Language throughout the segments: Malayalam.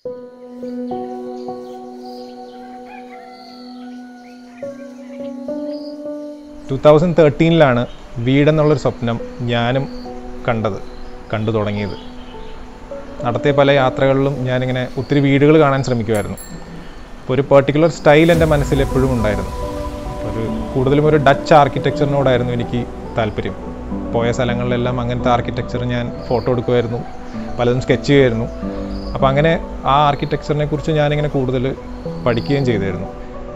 ടു തൗസൻഡ് തേർട്ടീനിലാണ് വീടെന്നുള്ളൊരു സ്വപ്നം ഞാനും കണ്ടത് കണ്ടു തുടങ്ങിയത് നടത്തിയ പല യാത്രകളിലും ഞാനിങ്ങനെ ഒത്തിരി വീടുകൾ കാണാൻ ശ്രമിക്കുമായിരുന്നു അപ്പോൾ ഒരു പെർട്ടിക്കുലർ സ്റ്റൈൽ എൻ്റെ മനസ്സിൽ എപ്പോഴും ഉണ്ടായിരുന്നു ഒരു കൂടുതലും ഒരു ഡച്ച് ആർക്കിടെക്ചറിനോടായിരുന്നു എനിക്ക് താല്പര്യം പോയ സ്ഥലങ്ങളിലെല്ലാം അങ്ങനത്തെ ആർക്കിടെക്ചർ ഞാൻ ഫോട്ടോ എടുക്കുമായിരുന്നു പലതും സ്കെച്ച് ചെയ്യുമായിരുന്നു അപ്പോൾ അങ്ങനെ ആ ആർക്കിടെക്ചറിനെ കുറിച്ച് ഞാനിങ്ങനെ കൂടുതൽ പഠിക്കുകയും ചെയ്തായിരുന്നു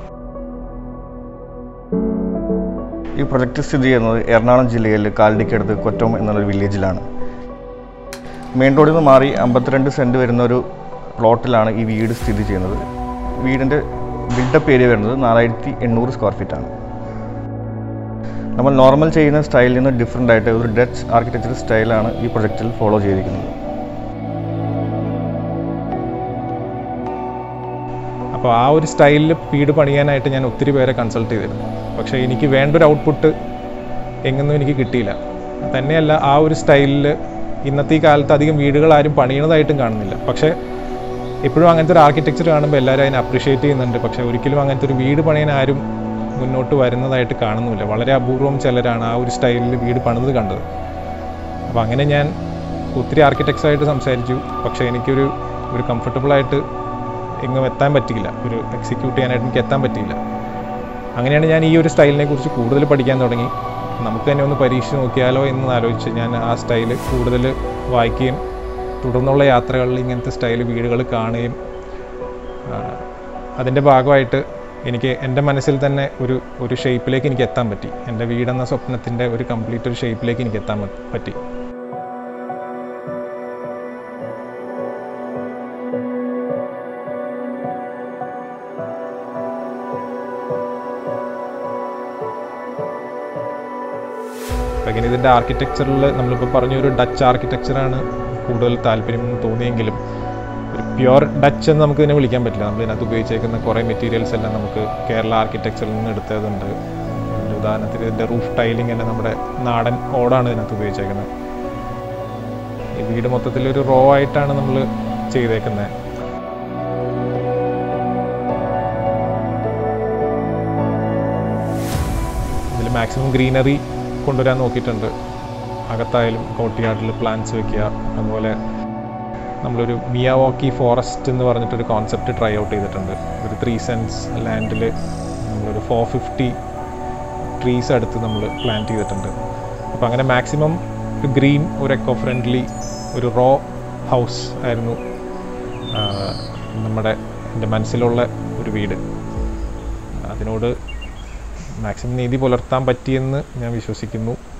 ഈ പ്രൊജക്റ്റ് സ്ഥിതി ചെയ്യുന്നത് എറണാകുളം ജില്ലയിൽ കാലടിക്കടുത്ത് കൊറ്റം എന്നുള്ളൊരു വില്ലേജിലാണ് മെയിൻ റോഡിൽ നിന്ന് മാറി അമ്പത്തിരണ്ട് സെൻറ്റ് വരുന്ന ഒരു പ്ലോട്ടിലാണ് ഈ വീട് സ്ഥിതി ചെയ്യുന്നത് വീടിൻ്റെ ബിൽഡപ്പ് ഏരിയ വരുന്നത് നാലായിരത്തി എണ്ണൂറ് സ്ക്വയർ ഫീറ്റാണ് നമ്മൾ നോർമൽ ചെയ്യുന്ന സ്റ്റൈലിൽ നിന്ന് ഡിഫറെൻ്റ് ആയിട്ട് ഒരു ഡച്ച് ആർക്കിടെക്ചർ സ്റ്റൈലാണ് ഈ പ്രൊജക്റ്റിൽ ഫോളോ ചെയ്തിരിക്കുന്നത് അപ്പോൾ ആ ഒരു സ്റ്റൈലിൽ വീട് പണിയാനായിട്ട് ഞാൻ ഒത്തിരി പേരെ കൺസൾട്ട് ചെയ്തിരുന്നു പക്ഷേ എനിക്ക് വേണ്ട ഒരു ഔട്ട്പുട്ട് എങ്ങൊന്നും എനിക്ക് കിട്ടിയില്ല തന്നെയല്ല ആ ഒരു സ്റ്റൈലിൽ ഇന്നത്തെ ഈ കാലത്ത് അധികം വീടുകൾ ആരും പണിയണതായിട്ടും കാണുന്നില്ല പക്ഷേ ഇപ്പോഴും അങ്ങനത്തെ ഒരു ആർക്കിടെക്ചർ കാണുമ്പോൾ എല്ലാവരും അതിനെ അപ്രീഷിയേറ്റ് ചെയ്യുന്നുണ്ട് പക്ഷേ ഒരിക്കലും അങ്ങനത്തെ ഒരു വീട് പണിയാൻ ആരും മുന്നോട്ട് വരുന്നതായിട്ട് കാണുന്നുമില്ല വളരെ അപൂർവം ചിലരാണ് ആ ഒരു സ്റ്റൈലിൽ വീട് പണിത് കണ്ടത് അപ്പോൾ അങ്ങനെ ഞാൻ ഒത്തിരി ആർക്കിടെക്ട്സായിട്ട് സംസാരിച്ചു പക്ഷേ എനിക്കൊരു ഒരു കംഫർട്ടബിളായിട്ട് എങ്ങും എത്താൻ പറ്റിയില്ല ഒരു എക്സിക്യൂട്ട് ചെയ്യാനായിട്ട് എനിക്ക് എത്താൻ പറ്റിയില്ല അങ്ങനെയാണ് ഞാൻ ഈ ഒരു സ്റ്റൈലിനെ കുറിച്ച് കൂടുതൽ പഠിക്കാൻ തുടങ്ങി നമുക്ക് തന്നെ ഒന്ന് പരീക്ഷിച്ച് നോക്കിയാലോ എന്ന് ആലോചിച്ച് ഞാൻ ആ സ്റ്റൈൽ കൂടുതൽ വായിക്കുകയും തുടർന്നുള്ള യാത്രകളിൽ ഇങ്ങനത്തെ സ്റ്റൈൽ വീടുകൾ കാണുകയും ആ, അതിൻ്റെ ഭാഗമായിട്ട് എനിക്ക് എൻ്റെ മനസ്സിൽ തന്നെ ഒരു ഒരു ഷേപ്പിലേക്ക് എനിക്ക് എത്താൻ പറ്റി എൻ്റെ വീടെന്ന സ്വപ്നത്തിൻ്റെ ഒരു കംപ്ലീറ്റ് ഒരു ഷേപ്പിലേക്ക് എനിക്ക് എത്താൻ പ- പറ്റി അപ്പം ഇങ്ങനെ ഇതിൻ്റെ ആർക്കിടെക്ചറിൽ നമ്മളിപ്പോൾ പറഞ്ഞ ഒരു ഡച്ച് ആർക്കിടെക്ചറാണ് കൂടുതൽ താല്പര്യം എന്ന് തോന്നിയെങ്കിലും ഒരു പ്യുവർ ഡച്ച് എന്ന് നമുക്ക് ഇതിനെ വിളിക്കാൻ പറ്റില്ല നമ്മൾ ഇതിനകത്ത് ഉപയോഗിച്ചേക്കുന്ന കുറേ മെറ്റീരിയൽസ് എല്ലാം നമുക്ക് കേരള ആർക്കിടെക്ചറിൽ നിന്ന് എടുത്തതുണ്ട് ഒരു ഉദാഹരണത്തിന് ഇതിൻ്റെ റൂഫ് ടൈലിംഗ് എല്ലാം നമ്മുടെ നാടൻ ഓടാണ് ഇതിനകത്ത് ഉപയോഗിച്ചേക്കുന്നത് ഈ വീട് മൊത്തത്തിൽ ഒരു റോ ആയിട്ടാണ് നമ്മൾ ചെയ്തേക്കുന്നത് ഇതിൽ മാക്സിമം ഗ്രീനറി കൊണ്ടുവരാൻ നോക്കിയിട്ടുണ്ട് അകത്തായാലും കോട്ടിയാർഡിൽ പ്ലാന്റ്സ് വെക്കുക അതുപോലെ നമ്മളൊരു മിയാവോക്കി ഫോറസ്റ്റ് എന്ന് പറഞ്ഞിട്ടൊരു കോൺസെപ്റ്റ് ട്രൈ ഔട്ട് ചെയ്തിട്ടുണ്ട് ഒരു ത്രീ സെൻസ് ലാൻഡിൽ നമ്മളൊരു ഫോർ ഫിഫ്റ്റി ട്രീസ് അടുത്ത് നമ്മൾ പ്ലാന്റ് ചെയ്തിട്ടുണ്ട് അപ്പോൾ അങ്ങനെ മാക്സിമം ഒരു ഗ്രീൻ ഒരു എക്കോ ഫ്രണ്ട്ലി ഒരു റോ ഹൗസ് ആയിരുന്നു ആ, നമ്മുടെ എൻ്റെ മനസ്സിലുള്ള ഒരു വീട് അതിനോട് മാക്സിമം നീതി പുലർത്താൻ പറ്റിയെന്ന് ഞാൻ വിശ്വസിക്കുന്നു